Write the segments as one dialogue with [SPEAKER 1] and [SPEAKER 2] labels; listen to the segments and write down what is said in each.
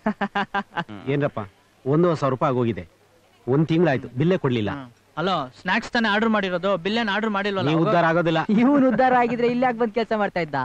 [SPEAKER 1] ಏನ್ರಪ್ಪ ಒಂದೂವರೆ ಸಾವಿರ ರೂಪಾಯಿ ಆಗೋಗಿದೆ ಒಂದ್ ತಿಂಗಳಾಯ್ತು ಬಿಲ್ಲೇ ಕೊಡ್ಲಿಲ್ಲ
[SPEAKER 2] ಹಲೋ ಸ್ನಾಕ್ಸ್ ತಾನೇ ಆರ್ಡರ್ ಮಾಡಿರೋದು ಬಿಲ್ಲೇನ್ ಆರ್ಡರ್ ಮಾಡಿಲ್ವಲ್ಲ
[SPEAKER 1] ನೀವು ಉದ್ಧಾರ ಆಗೋದಿಲ್ಲ
[SPEAKER 3] ಇವನು ಉದ್ಧಾರ ಆಗಿದ್ರೆ ಇಲ್ಲಿ ಯಾಕೆ ಬಂದ್ ಕೆಲಸ ಮಾಡ್ತಾ ಇದ್ದ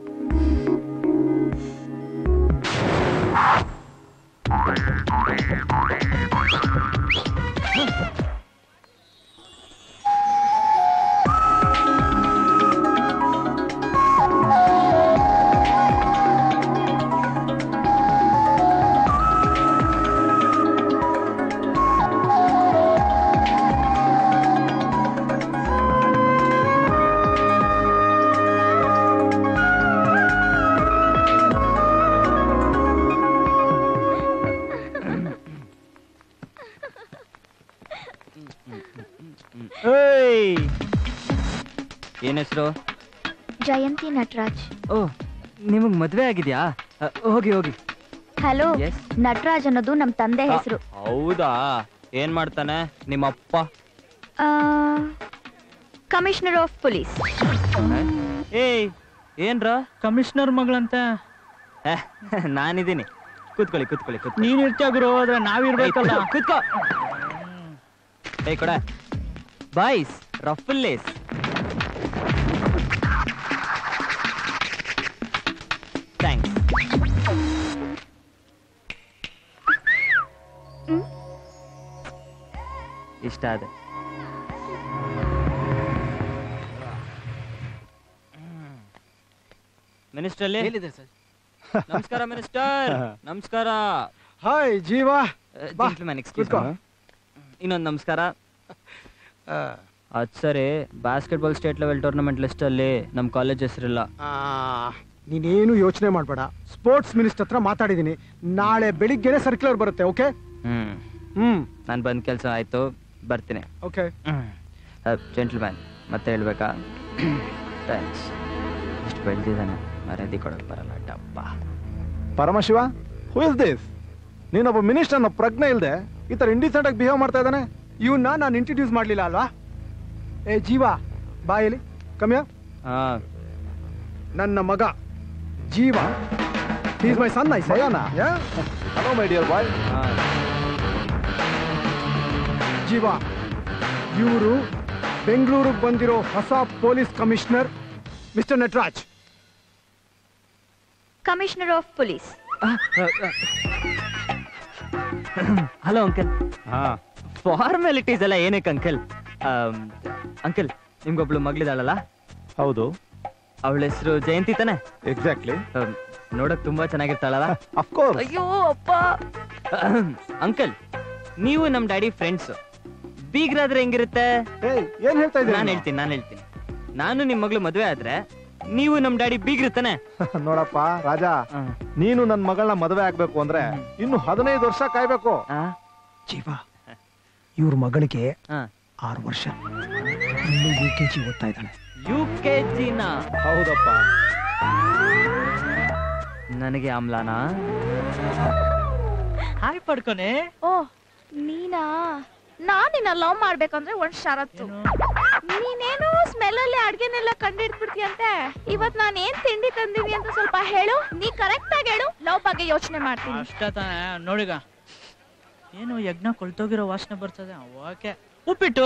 [SPEAKER 4] ಏಯ್ ಏನ್ ಹೆಸರು
[SPEAKER 5] ಜಯಂತಿ ನಟರಾಜ್
[SPEAKER 4] ಓ ನಿಮಗ್ ಮದ್ವೆ ಆಗಿದ್ಯಾ ಅ, ಹೋಗಿ ಹೋಗಿ
[SPEAKER 5] ಹಲೋ
[SPEAKER 4] Yes.
[SPEAKER 5] ನಟರಾಜ್ ಅನ್ನೋದು ನಮ್ ತಂದೆ ಹೆಸರು
[SPEAKER 4] ಹೌದಾ ಏನ್ ಮಾಡ್ತಾನೆ ನಿಮ್ಮಪ್ಪ
[SPEAKER 5] ಕಮಿಷನರ್ ಆಫ್ ಪೊಲೀಸ್
[SPEAKER 4] ಏಯ್ ಏನ್ರ
[SPEAKER 2] ಕಮಿಷನರ್ ಮಗಳಂತೆ
[SPEAKER 4] ಏ, ನಾನಿದ್ದೀನಿ ಕೂತ್ಕೊಳ್ಳಿ ಕೂತ್ಕೊಳ್ಳಿ ಕೂತ್ಕೊಳ್ಳಿ
[SPEAKER 2] ನೀನ್ ಇರ್ತೀಯ ಗುರು ಆದ್ರೆ ನಾವಿರ್ಬೇಕಲ್ಲ
[SPEAKER 4] ಏಯ್, ಕೂತ್ಕೋ ಏಯ್ ಕೊಡ ಬಾಯ್ಸ್ ರಫಲ್ಲೇಸ್ ಥ್ಯಾಂಕ್ಸ್ ಇಷ್ಟ ಆದೆ ಮಿನಿಸ್ಟರ್ ಅಲ್ಲಿ
[SPEAKER 1] ಹೇಳಿದೆ ಸರ್
[SPEAKER 4] ನಮಸ್ಕಾರ ಮಿನಿಸ್ಟರ್ ನಮಸ್ಕಾರ
[SPEAKER 6] ಹಾಯ್ ಜೀವ ಬಾ,
[SPEAKER 4] ಜೆಂಟ್ಲ್ಮನ್ ಎಕ್ಸ್ಕ್ಯೂಸ್
[SPEAKER 6] ಕೂತ್ಕೋ.
[SPEAKER 4] ಇನ್ನೊಂದು ನಮಸ್ಕಾರ
[SPEAKER 6] ಆ,
[SPEAKER 4] ಅದ್ ಸರಿ basketball state level tournament list ಅಲ್ಲಿ ನಮ್ ಕಾಲೇಜ್ ಹೆಸರಿಲ್ಲ
[SPEAKER 6] ಆ, ನೀನೇನು ಯೋಚನೆ ಮಾಡಬೇಡ ಸ್ಪೋರ್ಟ್ಸ್ ಮಿನಿಸ್ಟರ್ ಹತ್ರ ಮಾತಾಡಿದ್ದೀನಿ ನಾಳೆ ಬೆಳಿಗ್ಗೆನೆ ಸರ್ಕ್ಯುಲರ್ ಬರುತ್ತೆ ಓಕೆ
[SPEAKER 4] ಹ್ಮ್
[SPEAKER 6] ಹ್ಮ್
[SPEAKER 4] ನಾನು ಬಂದ್ ಕೆಲಸ ಆಯ್ತು ಬರ್ತೀನಿ
[SPEAKER 6] ಓಕೆ
[SPEAKER 4] ಜೆಂಟ್ಲ್ಮ್ಯಾನ್ ಮತ್ತೆ ಹೇಳ್ಬೇಕಾ ಥ್ಯಾಂಕ್ಸ್ ಇಷ್ಟು ಬೆಳೆದಿದ್ದಾನೆ ಮರ್ಯಾದೆ ಕೊಡಕ್ ಬರಲ್ಲ ಡಬ್ಬ
[SPEAKER 7] ಪರಮಶಿವ ಹೂ ಇಸ್ ದಿಸ್ ನೀನೊಬ್ಬ ಮಿನಿಸ್ಟರ್ ಅನ್ನೋ ಪ್ರಜ್ಞೆ ಇಲ್ಲದೆ ಈ ತರ ಇಂಡಿಸೆಂಟ್ ಆಗಿ ಬಿಹೇವ್ ಮಾಡ್ತಾ ಇದ್ದಾನೆ
[SPEAKER 6] ಇವನ್ನ ನಾನು ಇಂಟ್ರಡ್ಯೂಸ್ ಮಾಡಲಿಲ್ಲ ಅಲ್ವಾ ಏ ಜೀವ ಬಾ ಇಲ್ಲಿ ಕಮ್ಯ
[SPEAKER 4] ಹಾ
[SPEAKER 6] ನನ್ನ ಮಗ Jeeva is my son I say
[SPEAKER 7] ಭಯನಾ ಹಲೋ ಮೈ ಡಿಯರ್ ಬಾಯ್
[SPEAKER 4] ಹಾ
[SPEAKER 6] ಜೀವ ಇವರು ಬೆಂಗಳೂರಿಗೆ ಬಂದಿರೋ ಹೊಸ police commissioner mister Nataraj
[SPEAKER 5] commissioner of police
[SPEAKER 4] hello uncle
[SPEAKER 1] ಹಾ
[SPEAKER 4] ಫಾರ್ಮಾಲಿಟೀಸ್ ಎಲ್ಲ ಏನಕ್ಕೆ ಅಂಕಲ್ ಅಂಕಲ್ ನಿಮ್ಗೊಬ್ಳು ಮಗಳಿದಾಳಲ್ಲ
[SPEAKER 7] ಹೌದು
[SPEAKER 4] ಅವಳ ಹೆಸರು ಜಯಂತಿ ತಾನೆ
[SPEAKER 7] ಎಕ್ಸಾಕ್ಟ್ಲಿ
[SPEAKER 4] ಆಮ್, ನೋಡಕ್ ತುಂಬಾ ಚೆನ್ನಾಗಿರ್ತಾಳಲ್ಲ
[SPEAKER 7] ಅಫ್ಕೋರ್ಸ್
[SPEAKER 4] ಅಯ್ಯೋ ಅಪ್ಪ ಅಂಕಲ್ ನೀವು ನಮ್ ಡ್ಯಾಡಿ ಫ್ರೆಂಡ್ಸ್ ಬೀಗ್ರಾದ್ರೆ ಹೆಂಗಿರುತ್ತೆ
[SPEAKER 7] ಏಯ್ ಏನ್ ಹೇಳ್ತಾ
[SPEAKER 4] ನಾನು
[SPEAKER 7] ಇದ್ದೀನಿ
[SPEAKER 4] ಹೇಳ್ತೀನಿ ನಾನು ಹೇಳ್ತೀನಿ ನಾನು ನಿಮ್ ಮಗಳು ಮದ್ವೆ ಆದ್ರೆ ನೀವು ನಮ್ ಡ್ಯಾಡಿ ಬೀಗ್ರಿತಾನೆ
[SPEAKER 7] ನೋಡಪ್ಪ ರಾಜ ನೀನು ನನ್ನ ಮಗಳನ್ನ ಮದುವೆ ಆಗ್ಬೇಕು ಅಂದ್ರೆ ಇನ್ನು ಹದಿನೈದು ವರ್ಷ ಕಾಯ್ಬೇಕು
[SPEAKER 6] ಜೀವ ಇವ್ರ ಮಗಳಿಗೆ
[SPEAKER 4] ಹಾ.
[SPEAKER 6] ಆರು ವರ್ಷ ಇನ್ನು ಯು ಕೆ ಜಿ ಓದ್ತಾ ಇದ್ದಾಳೆ
[SPEAKER 4] ಯು ಕೆ ಜಿನ
[SPEAKER 7] ಹೌದಪ್ಪ
[SPEAKER 4] ನನಗೆ ಆಮ್ಲಾನ
[SPEAKER 2] ಹಾಯ್ ಪಡ್ಕೊನೆ
[SPEAKER 5] ಓ ನೀನಾ ನಾನ್ ನಿನ್ನ ಲವ್ ಮಾಡ್ಬೇಕಂದ್ರೆ ಒಂದ್ ಷರತ್ತು ನೀನೇನು ಸ್ಮೆಲ್ ಅಲ್ಲಿ ಅಡ್ಗೆನೆಲ್ಲ ಕಂಡಿಡ್ಬಿಡ್ತೀಯಂತೆ ಇವತ್ ನಾನ್ ಏನ್ ತಿಂಡಿ ತಂದೀನಿ ಅಂತ ಸ್ವಲ್ಪ ಹೇಳು ನೀ ಕರೆಕ್ಟ್ ಆಗಿ ಹೇಳು ಲವ್ ಬಗ್ಗೆ ಯೋಚನೆ ಮಾಡ್ತೀನಿ
[SPEAKER 2] ಅಷ್ಟ ತಾನೆ ನೋಡಿಗ ಏನು ಯಜ್ಞ ಕೊಳ್ತೋಗಿರೋ ವಾಸನೆ ಬರ್ತದೆ ಓಕೆ ಉಪ್ಪಿಟ್ಟು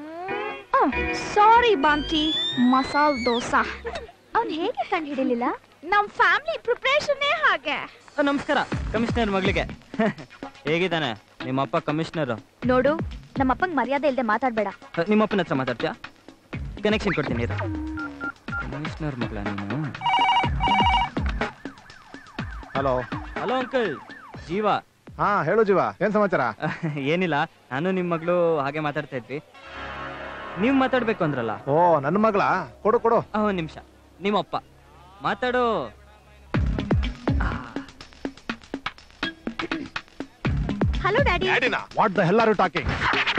[SPEAKER 5] ಸಾರಿ ಬಾಂಟಿ ಮಸಾಲ್ ದೋಸಾ ಅವ್ನ್ ಹೇಗೆ ಕಂಡು ಹಿಡಿಲಿಲ್ಲ ನಮ್ ಫ್ಯಾಮಿಲಿ ಪ್ರಿಪರೇಷನ್ ಹಾಗೆ
[SPEAKER 4] ಆ, ನಮಸ್ಕಾರ ಕಮಿಷನರ್ ಮಗಳಿಗೆ ಹೇಗಿದ್ದಾನೆ ನಿಮ್ಮಪ್ಪ ಕಮಿಷನರ್
[SPEAKER 5] ನೋಡು ನಮ್ಮಪ್ಪಂಗ್ ಮರ್ಯಾದೆ ಇಲ್ದೆ ಮಾತಾಡ್ಬೇಡ
[SPEAKER 4] ನಿಮ್ಮಪ್ಪನ ಹತ್ರ ಮಾತಾಡ್ತೀಯಾ ಕನೆಕ್ಷನ್ ಕೊಡ್ತೀನಿ ಇರು. ಕಮಿಷನರ್ ಮಗಳ ನೀನು
[SPEAKER 7] ಹಲೋ
[SPEAKER 4] ಹಲೋ ಅಂಕಲ್ ಜೀವ
[SPEAKER 7] ಹಾ ಹೇಳು ಜೀವ ಏನ್ ಸಮಾಚಾರ
[SPEAKER 4] ಏನಿಲ್ಲ ನಾನು ನಿಮ್ಮ ಮಗಳು ಹಾಗೆ ಮಾತಾಡ್ತಾ ಇದ್ವಿ ನೀವು ಮಾತಾಡ್ಬೇಕು ಅಂದ್ರಲ್ಲ
[SPEAKER 7] ಓ ನನ್ನ ಮಗಳ ಕೊಡು ಕೊಡು
[SPEAKER 4] ಆ, ಒಂದ್ ನಿಮಿಷ ನಿಮ್ಮಪ್ಪ ಮಾತಾಡು
[SPEAKER 5] hello daddy
[SPEAKER 7] what the hell are you talking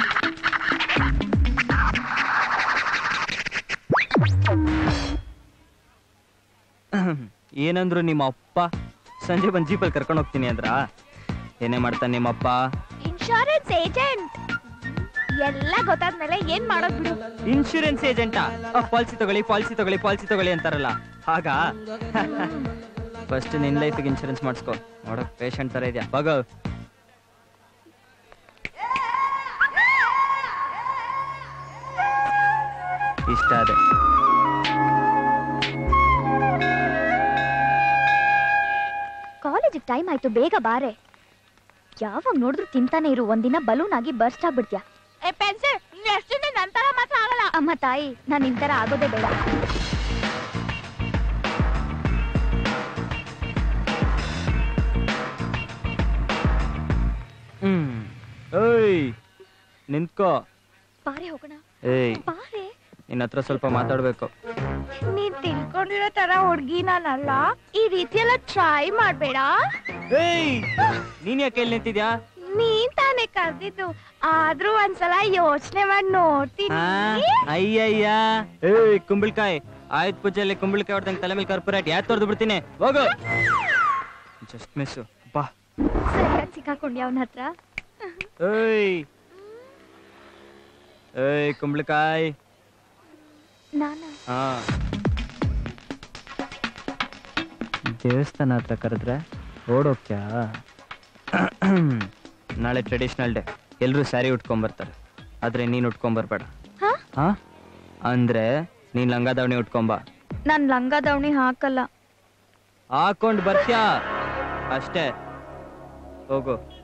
[SPEAKER 4] ಏನಂದ್ರು ನಿಮ್ಮ ಅಪ್ಪ ಸಂಜೆ ಬಂದ್ ಜೀಪಲ್ಲಿ ಕರ್ಕೊಂಡು ಹೋಗ್ತೀನಿ ಅಂದ್ರ ಏನೇ ಮಾಡ್ತಾನೆ ನಿಮ್ಮಪ್ಪ
[SPEAKER 5] ಇನ್ಶೂರೆನ್ಸ್ ಏಜೆಂಟ್ ಎಲ್ಲ ಗೊತ್ತಾದ್ಮೇಲೆ ಏನ್ ಮಾಡೋದ್ ಬಿಡು
[SPEAKER 4] ಇನ್ಶೂರೆನ್ಸ್ ಏಜೆಂಟಾ ಪಾಲಿಸಿ ತಗೊಳ್ಳಿ ಪಾಲಿಸಿ ತಗೊಳ್ಳಿ ಪಾಲಿಸಿ ತಗೊಳ್ಳಿ ಅಂತಾರಲ್ಲ ಹಾಗ ಫಸ್ಟ್ ನಿನ್ ಲೈಫಿಗೆ ಇನ್ಶೂರೆನ್ಸ್ ಮಾಡಿಸ್ಕೊ ನೋಡಕ್ ಪೇಷಂಟ್ ತರ ಇದೆಯಾ ಬಾಗ ಇಷ್ಟ ಅದೇ
[SPEAKER 5] ಕಾಲೇಜಿಗೆ ಟೈಮ್ ಆಯ್ತು ಬೇಗ ಬಾರೆ ಯಾವಾಗ ನೋಡಿದ್ರು ತಿಂತಾನೆ ಇರು ಒಂದಿನ ಬಲೂನ್ ಆಗಿ ಬರ್ಸ್ಟ್ ಆಗ್ಬಿಡ್ತೀಯ ಏ ಪೆನ್ಸಿಲ್ ಎಷ್ಟು ನಂತರ ಮಾತ್ರ ಆಗಲ್ಲ ಅಮ್ಮ ತಾಯಿ ನಾನು ನಿಂತರ ಆಗೋದೇ ಬೇಡ
[SPEAKER 4] ಹ್ಮ್ ಏಯ್ ನಿಂತ್ಕೋ
[SPEAKER 5] ಬಾರೆ ಹೋಗೋಣ
[SPEAKER 4] ಏಯ್
[SPEAKER 5] ಬಾರೆ
[SPEAKER 4] ನಿನ್ನ ಹತ್ರ ಸ್ವಲ್ಪ ಮಾತಾಡ್ಬೇಕು
[SPEAKER 5] ನೀನ್ ತಿಳ್ಕೊಂಡಿರೋ ತರ ಹುಡ್ಗಿ ನಾನಲ್ಲ ಈ ರೀತಿ ಎಲ್ಲ ಟ್ರೈ ಮಾಡ್ಬೇಡ
[SPEAKER 4] ಏಯ್ ನೀನ್ ಯಾಕೆ ಇಲ್ಲಿ ನಿಂತಿದ್ಯಾ
[SPEAKER 5] ನೀನ್ ತಾನೇ ಕರ್ದಿದ್ದು ಆದ್ರೂ ಒಂದ್ಸಲ ಯೋಚನೆ ಮಾಡಿ
[SPEAKER 4] ಹಾ
[SPEAKER 5] ನೋಡ್ತೀನಿ
[SPEAKER 4] ಅಯ್ಯಯ್ಯ ಏಯ್ ಕುಂಬಳಕಾಯಿ ಆಯ್ತು ಪೂಜೆಯಲ್ಲಿ ಕುಂಬಳಕಾಯಿ ಹೊಡೆದಂಗೆ ತಲೆ ಮೇಲೆ ಕರ್ಪೂರೇಟ್ ಯಾಕೆ ತೊಡ್ದು ಬಿಡ್ತೀನಿ ಹೋಗು ಜಸ್ಟ್ ಮಿಸ್ಸು ಬಾ
[SPEAKER 5] ಸರಿಯಾಗಿ ಸಿಕ್ಕಾಕೊಂಡಿ ಅವನ ಹತ್ರ
[SPEAKER 4] ಏಯ್ ಏಯ್ ಕುಂಬಳಕಾಯಿ
[SPEAKER 5] ನಾನ
[SPEAKER 4] ಹಾ ದೇವಸ್ಥಾನ ಹತ್ರ ಕರೆದ್ರೆ ಓಡೋಕ್ಯಾ ನಾಳೆ ಟ್ರೆಡಿಷನಲ್ ಡೇ ಎಲ್ಲರೂ ಸ್ಯಾರಿ ಉಟ್ಕೊಂಬರ್ತಾರೆ ಆದ್ರೆ ನೀನು ಉಟ್ಕೊಂಬರ್ಬೇಡ
[SPEAKER 5] ಹಾ?
[SPEAKER 4] ಹಾ ಅಂದ್ರೆ ನೀನ್ ಲಂಗ ದಾವಣಿ ಉಟ್ಕೊಂಬ
[SPEAKER 5] ನಾನ್ ಲಂಗ ದಾವಣಿ ಹಾಕಲ್ಲ
[SPEAKER 4] ಹಾಕೊಂಡ್ ಬರ್ತ್ಯಾ ಅಷ್ಟೇ ಹೋಗು